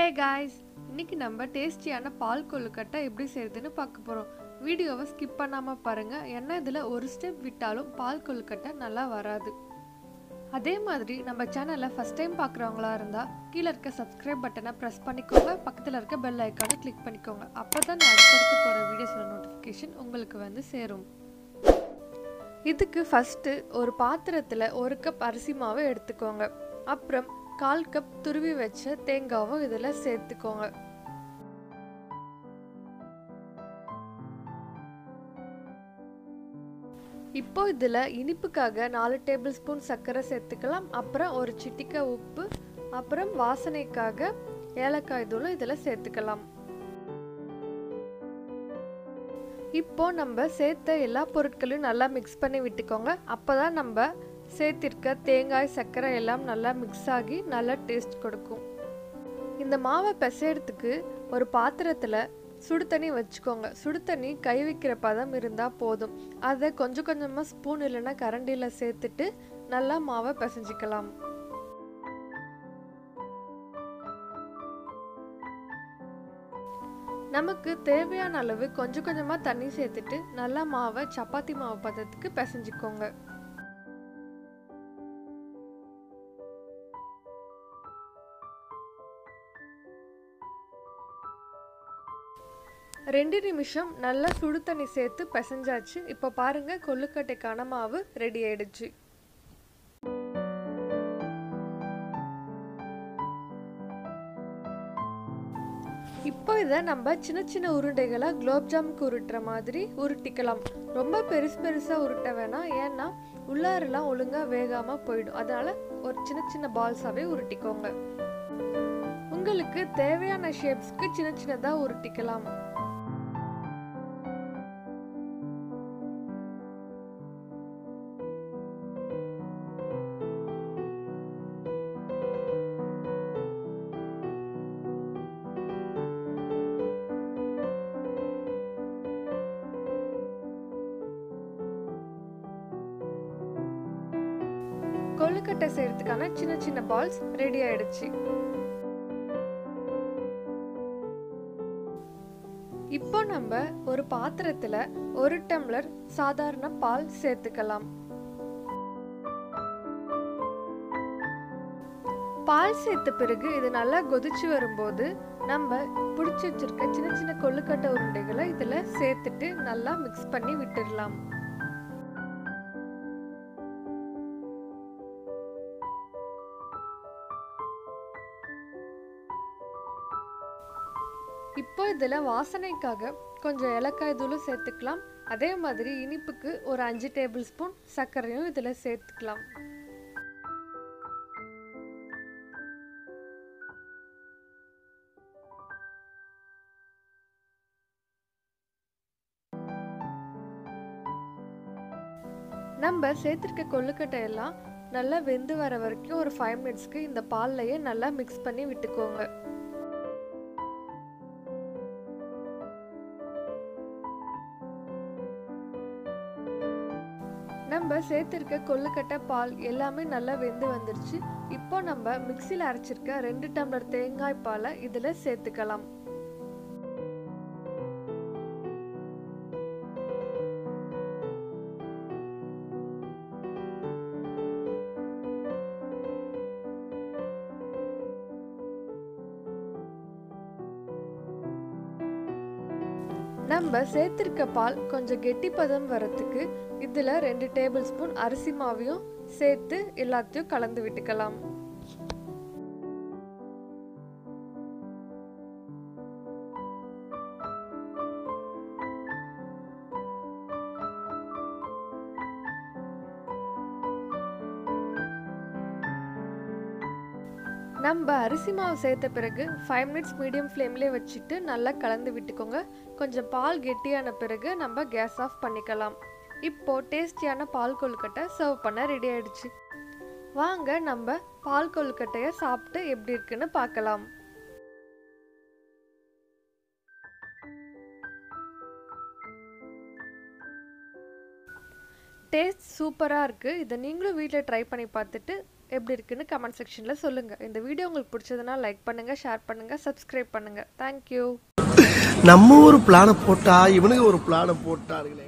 guys இன்னைக்கு நம்ம டேஸ்டியான பால் கொழுக்கட்டை எப்படி செய்யறதுன்னு பார்க்க போகிறோம் வீடியோவை ஸ்கிப் பண்ணாமல் பாருங்கள் ஏன்னா இதில் ஒரு ஸ்டெப் விட்டாலும் பால் கொழுக்கட்டை நல்லா வராது அதே மாதிரி நம்ம சேனலை ஃபஸ்ட் டைம் பார்க்குறவங்களா இருந்தால் கீழே இருக்க சப்ஸ்கிரைப் பட்டனை ப்ரெஸ் பண்ணிக்கோங்க பக்கத்தில் இருக்க பெல் ஐக்கானை கிளிக் பண்ணிக்கோங்க அப்போ தான் நான் அடுத்தடுத்து போகிற வீடியோஸோட நோட்டிஃபிகேஷன் உங்களுக்கு வந்து சேரும் இதுக்கு ஃபஸ்ட்டு ஒரு பாத்திரத்தில் ஒரு கப் அரிசி மாவை எடுத்துக்கோங்க அப்புறம் கால் கப் துருவி வச்ச தேங்காவும் இதில் சேர்த்துக்கோங்க இப்போ இதில் இனிப்புக்காக நாலு டேபிள் ஸ்பூன் சர்க்கரை சேர்த்துக்கலாம் அப்புறம் ஒரு சிட்டிக்க உப்பு அப்புறம் வாசனைக்காக ஏலக்காய் தூளும் இதில் சேர்த்துக்கலாம் இப்போ நம்ம சேர்த்த எல்லா பொருட்களையும் நல்லா மிக்ஸ் பண்ணி விட்டுக்கோங்க அப்போ தான் நம்ம சேர்த்திருக்க தேங்காய் சர்க்கரை எல்லாம் நல்லா மிக்ஸ் ஆகி நல்லா டேஸ்ட் கொடுக்கும் இந்த மாவை பிசைறதுக்கு ஒரு பாத்திரத்தில் சுடு தண்ணி வச்சுக்கோங்க சுடு தண்ணி கை வைக்கிற பதம் இருந்தால் போதும் அதை கொஞ்சம் கொஞ்சமாக ஸ்பூன் இல்லைன்னா கரண்டியில் சேர்த்துட்டு நல்லா மாவை பிசைஞ்சிக்கலாம் நமக்கு தேவையான அளவு கொஞ்சம் கொஞ்சமாக தண்ணி சேர்த்துட்டு நல்லா மாவை சப்பாத்தி மாவு பதத்துக்கு பிசைஞ்சிக்கோங்க ரெண்டு நிமிஷம் நல்லா சுடு தண்ணி சேர்த்து பிசைஞ்சாச்சு இப்போ பாருங்க கொள்ளுக்கட்டைக்கான மாவு ரெடி ஆயிடுச்சு இப்போ இதை நம்ம சின்ன சின்ன உருண்டைகளை குலோப்ஜாமுக்கு உருட்டுற மாதிரி உருட்டிக்கலாம் ரொம்ப பெருசு பெருசாக உருட்ட வேணாம் ஏன்னா உள்ளாரெல்லாம் ஒழுங்காக வேகாமல் போயிடும் அதனால ஒரு சின்ன சின்ன பால்ஸாகவே உருட்டிக்கோங்க உங்களுக்கு தேவையான ஷேப்ஸ்க்கு சின்ன சின்னதாக உருட்டிக்கலாம் கொழுக்கட்டை செய்யறதுக்கான சின்ன சின்ன பால்ஸ் ரெடி ஆயிடுச்சு இப்போ நம்ம ஒரு பாத்திரத்துல ஒரு டம்ளர் சாதாரண பால் சேர்த்துக்கலாம் பால் சேர்த்த பிறகு இது நல்லா கொதிச்சு வரும்போது நம்ம பிடிச்சி வச்சிருக்க சின்ன சின்ன கொள்ளுக்கட்டை உருண்டைகளை இதுல சேர்த்துட்டு நல்லா மிக்ஸ் பண்ணி விட்டுடலாம் இப்போ இதில் வாசனைக்காக கொஞ்சம் ஏலக்காய் தூளும் சேர்த்துக்கலாம் அதே மாதிரி இனிப்புக்கு ஒரு அஞ்சு டேபிள் ஸ்பூன் சர்க்கரையும் இதில் சேர்த்துக்கலாம் நம்ம சேர்த்துருக்க கொள்ளுக்கட்டை எல்லாம் நல்லா வெந்து வர வரைக்கும் ஒரு ஃபைவ் மினிட்ஸ்க்கு இந்த பால்லையே நல்லா மிக்ஸ் பண்ணி விட்டுக்கோங்க நம்ம சேர்த்துருக்க கொள்ளுக்கட்டை பால் எல்லாமே நல்லா வெந்து வந்துருச்சு இப்போ நம்ம மிக்சியில் அரைச்சிருக்க ரெண்டு டம்ளர் தேங்காய் பாலை இதில் சேர்த்துக்கலாம் நம்ம சேர்த்திருக்க பால் கொஞ்சம் கெட்டி பதம் வரத்துக்கு இதில் ரெண்டு டேபிள் ஸ்பூன் அரிசி மாவையும் சேர்த்து எல்லாத்தையும் கலந்து விட்டுக்கலாம் நம்ம அரிசி மாவு சேர்த்த பிறகு ஃபைவ் மினிட்ஸ் மீடியம் ஃப்ளேம்லேயே வச்சுட்டு நல்லா கலந்து விட்டுக்கோங்க கொஞ்சம் பால் கெட்டியான பிறகு நம்ம கேஸ் ஆஃப் பண்ணிக்கலாம் இப்போ டேஸ்டியான பால் கொழுக்கட்டை சர்வ் பண்ண ரெடி ஆயிடுச்சு வாங்க நம்ம பால் கொழுக்கட்டையை சாப்பிட்டு எப்படி இருக்குன்னு பார்க்கலாம் டேஸ்ட் சூப்பராக இருக்குது இதை நீங்களும் வீட்டில் ட்ரை பண்ணி பார்த்துட்டு எப்படி இருக்குன்னு கமெண்ட் செக்ஷனில் சொல்லுங்கள் இந்த வீடியோ உங்களுக்கு பிடிச்சதுன்னா லைக் பண்ணுங்கள் ஷேர் பண்ணுங்கள் சப்ஸ்கிரைப் பண்ணுங்கள் தேங்க்யூ நம்ம ஒரு பிளான போட்டா இவனுக்கு ஒரு பிளான போட்டாருங்களே